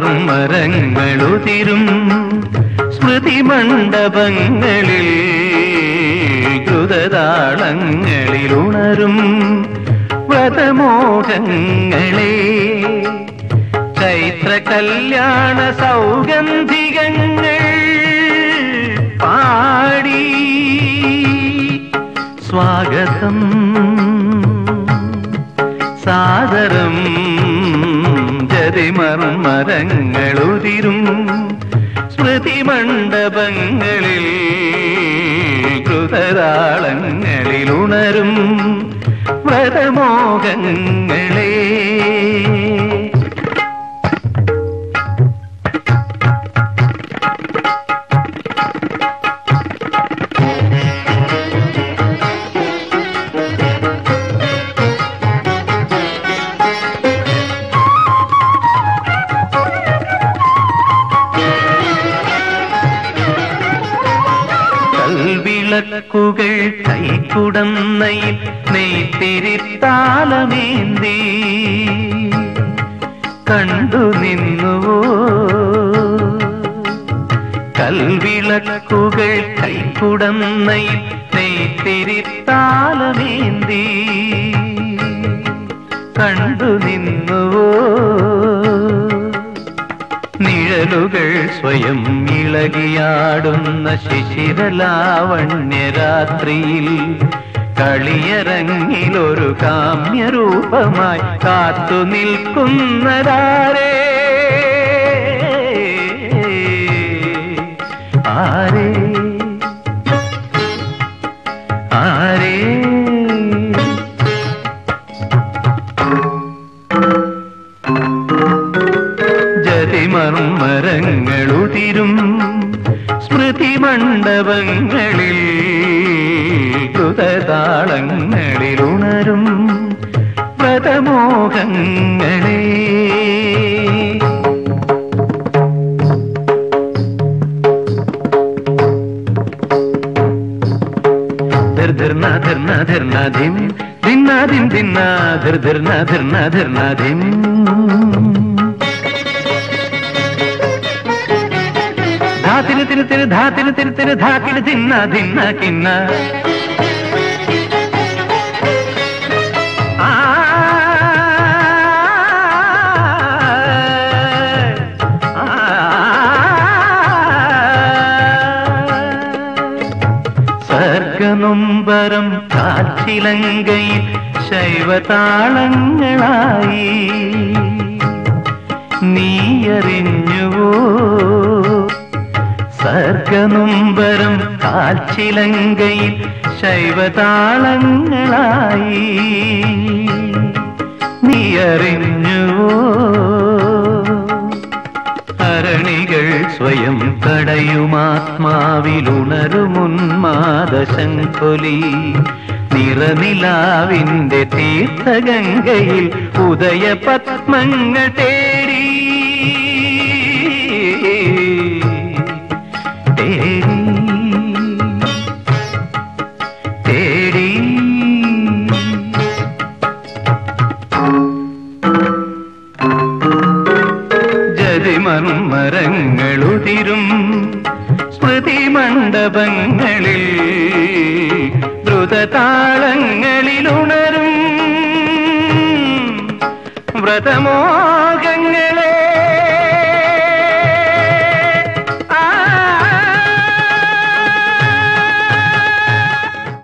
മർമരങ്ങളുതിരും സ്മൃതി മണ്ഡപങ്ങളിൽ ദ്രുതതാളങ്ങളിൽ ഉണരും വ്രതമോഹങ്ങളെ ചൈത്ര കല്യാണ സൗഗന്ധികങ്ങൾ പാടി സ്വാഗതം സാദരം ജതിമർമരങ്ങളുതിരും സ്മൃതി മണ്ഡപങ്ങളിൽ കൃതരാളങ്ങളിൽ ഉണരും വ്രതമോഹങ്ങളെ കൽവിളക്കുകൾ കൈക്കുടന്നയിൽ നെയ്ത്തിരിത്താലമേന്തി കണ്ടു നിന്നുവോ കൽവിളക്കുകൾ കൈക്കുടന്നയിൽ നെയ്ത്തിരിത്താലമേന്തി കണ്ടു നിന്നുവോ നിഴലുകൾ സ്വയം ഇളകിയാടുന്ന ശിശിരലാവണ്യരാത്രിയിൽ കളിയരങ്ങിലൊരു കാമ്യരൂപമായി കാത്തു നിൽക്കുന്നതാരേ ആരേ ആരേ ജതിമർമരങ്ങളുതിരും സ്മൃതി മണ്ഡപങ്ങളിൽ കൃതതാളങ്ങളിൽ ഉണരും വ്രതമോഹങ്ങളെ ധിർന ധിർന ധിർന ധിം ധിന്ന ധിം ധിന്ന ധിർ ധിർന ധിർന ധിർന ധിം ധാതിന് തിന് തിന് ധാതിന് തിന് തിന് ധാക്കിന് തിന്ന ധിന്ന കിന്ന ആ സർഗനൊമ്പരം കാച്ചിലങ്കയിൽ ശൈവതാളങ്ങളായി നീയറിഞ്ഞുവോ സർഗനൊമ്പരം കാച്ചിലങ്കയിൽ ശൈവതാളങ്ങളായി നീയറിഞ്ഞുവോ അരണികൾ സ്വയം കടയുമാത്മാവിലുണരുമുന്മാദശങ്കൊലി നിറനിലാവിന്റെ തീർത്ഥഗംഗയിൽ ഉദയ പത്മങ്ങൾ തേടി തേടി തേടി ജതിമർമരങ്ങളുതിരും സ്മൃതി മണ്ഡപങ്ങളിൽ ദ്രുതതാളങ്ങളിൽ ഉണരും വ്രതമോഹങ്ങളെ